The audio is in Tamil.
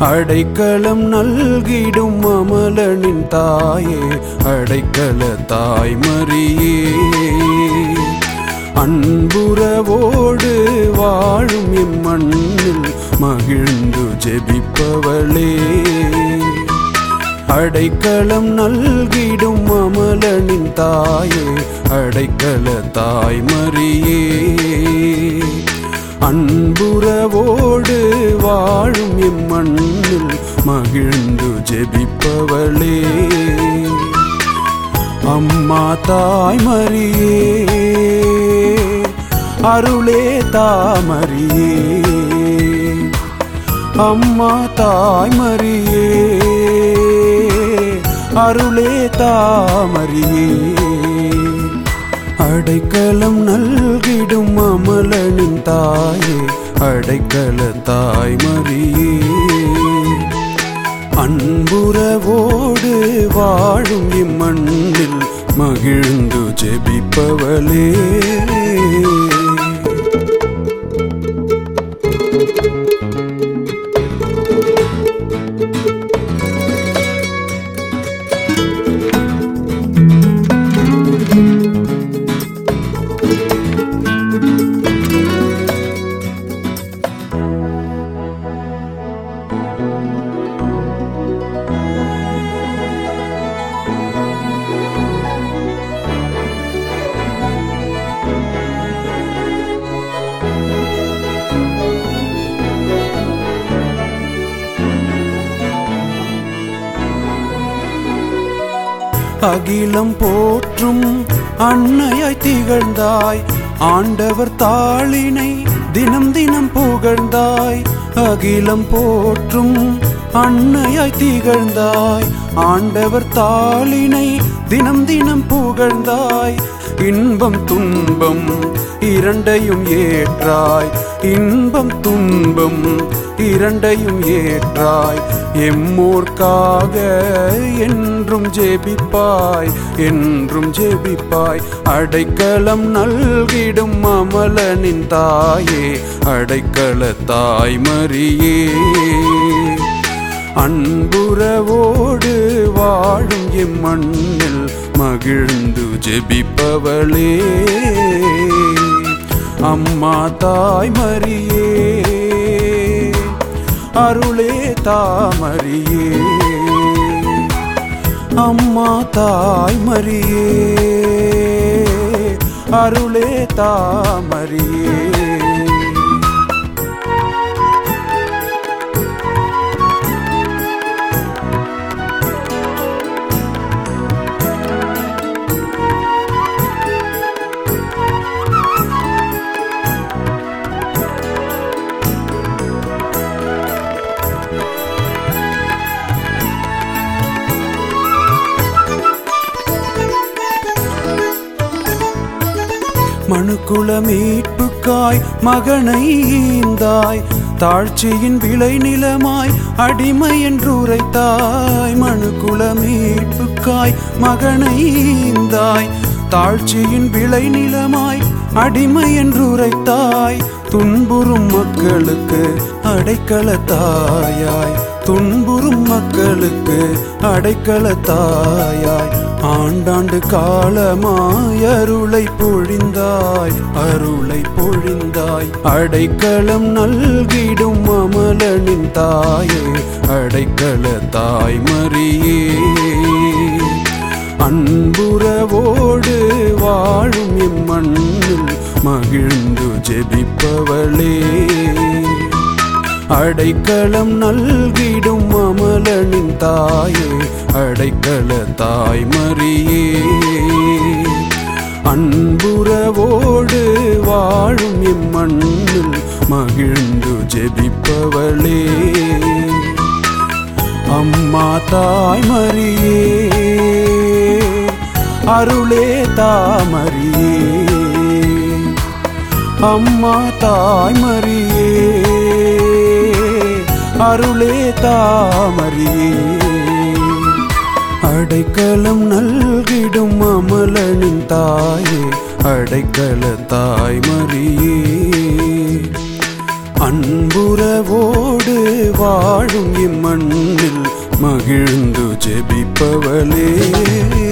அடைக்கலம் நல்கிடும் அமலனின் தாயே அடைக்கல தாய்மரியே அன்புறவோடு வாழும் இம்மண்ணில் மகிழ்ந்து ஜெபிப்பவளே அடைக்கலம் நல்கிடும் அமலனின் தாயே அடைக்கல தாய்மரியே அன்புறவோடு வாழும் இம்மண்ணில் மகிழ்ந்து ஜெபிப்பவளே அம்மா தாய்மரியே அருளே தாமரியே அம்மா தாய்மரியே அருளே தாமரியே அடைக்கலம் நல்கிடும் அமலனின் தாயே அடைக்கல தாய்மரியே அன்புறவோடு வாழும் இம்மண்ணில் மகிழ்ந்து ஜெபிப்பவளே அகிலம் போற்றும் அன்னையாய் திகழ்ந்தாய் ஆண்டவர் தாளினை தினம் தினம் புகழ்ந்தாய் அகிலம் போற்றும் அன்னையாய் திகழ்ந்தாய் ஆண்டவர் தாளினை தினம் தினம் புகழ்ந்தாய் இன்பம் துன்பம் இரண்டையும் ஏற்றாய் இன்பம் துன்பம் இரண்டையும் ஏற்றாய் எம்மோர்க்காக என்றும் ஜெபிப்பாய் என்றும் ஜெபிப்பாய் அடைக்கலம் நல்கிடும் அமலனின் தாயே அடைக்கல தாய்மரியே அன்புறவோடு வாழும் இம்மண்ணில் மகிழ்ந்து ஜெபிப்பவளே அம்மா தாய்மரியே அருளே தாமரியே அம்மா தாய்மரியே அருளே தாமரியே மனுக்குல மீட்புக்காய் மகனை ஈந்தாய் தாழ்ச்சியின் விளை நிலமாய் அடிமை என்று உரைத்தாய் மனுக்குல மீட்புக்காய் மகனை ஈந்தாய் தாழ்ச்சியின் விளை நிலமாய் அடிமை என்று உரைத்தாய் துன்புறும் மக்களுக்கு அடைக்கல தாயாய் துன்புறும் மக்களுக்கு அடைக்கல தாயாய் ஆண்டாண்டு காலமாய் அருளை பொழிந்தாய் அருளை பொழிந்தாய் அடைக்கலம் நல்கிடும் அமலனின் தாயே அடைக்கல தாய்மரியே அன்புறவோடு வாழும் இம்மண்ணில் மகிழ்ந்து ஜெபிப்பவளே அடைக்கலம் நல்கிடும் அமலனின் தாயே அடைக்கல தாய்மரியே அன்புறவோடு வாழும் இம்மண்ணில் மகிழ்ந்து ஜெபிப்பவளே அம்மா தாய்மரியே அருளே தாமரியே அம்மா தாய்மரியே அருளே தாமரியே அடைக்கலம் நல்கிடும் அமலனின் தாயே அடைக்கல தாய்மரியே அன்புறவோடு வாழும் இம்மண்ணில் மகிழ்ந்து ஜெபிப்பவளே